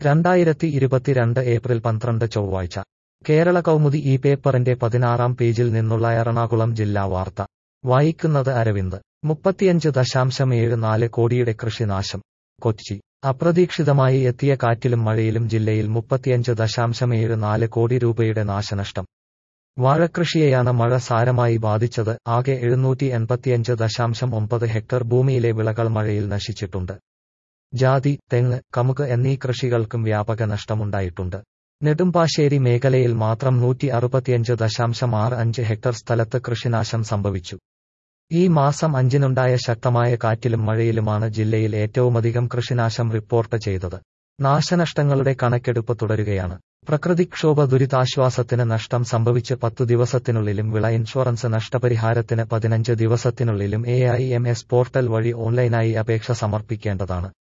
രണ്ടായിരത്തി ഇരുപത്തിരണ്ട് ഏപ്രിൽ പന്ത്രണ്ട് ചൊവ്വാഴ്ച കേരള കൗമുദി ഈ പേപ്പറിന്റെ പതിനാറാം പേജിൽ നിന്നുള്ള എറണാകുളം ജില്ലാ വാർത്ത വായിക്കുന്നത് അരവിന്ദ് മുപ്പത്തിയഞ്ച് ദശാംശം ഏഴ് നാല് കോടിയുടെ കൃഷിനാശം കൊച്ചി അപ്രതീക്ഷിതമായി എത്തിയ കാറ്റിലും മഴയിലും ജില്ലയിൽ മുപ്പത്തിയഞ്ച് ദശാംശം ഏഴ് നാല് കോടി രൂപയുടെ നാശനഷ്ടം വാഴകൃഷിയെയാണ് മഴ സാരമായി ബാധിച്ചത് ആകെ എഴുന്നൂറ്റി എൺപത്തിയഞ്ച് ദശാംശം ഒമ്പത് ഹെക്ടർ ഭൂമിയിലെ വിളകൾ മഴയിൽ നശിച്ചിട്ടുണ്ട് ജാതി തെങ്ങ് കമുക് എന്നീ കൃഷികൾക്കും വ്യാപക നഷ്ടമുണ്ടായിട്ടുണ്ട് നെടുമ്പാശ്ശേരി മേഖലയിൽ മാത്രം നൂറ്റി അറുപത്തിയഞ്ച് ദശാംശം ആറ് അഞ്ച് ഹെക്ടർ സ്ഥലത്ത് കൃഷിനാശം സംഭവിച്ചു ഈ മാസം അഞ്ചിനുണ്ടായ ശക്തമായ കാറ്റിലും മഴയിലുമാണ് ജില്ലയിൽ ഏറ്റവുമധികം കൃഷിനാശം റിപ്പോർട്ട് ചെയ്തത് നാശനഷ്ടങ്ങളുടെ കണക്കെടുപ്പ് തുടരുകയാണ് പ്രകൃതിക്ഷോഭ ദുരിതാശ്വാസത്തിന് നഷ്ടം സംഭവിച്ച് പത്തു ദിവസത്തിനുള്ളിലും വിള ഇൻഷുറൻസ് നഷ്ടപരിഹാരത്തിന് പതിനഞ്ച് ദിവസത്തിനുള്ളിലും A I M S portal വഴി ഓൺലൈനായി അപേക്ഷ സമർപ്പിക്കേണ്ടതാണ്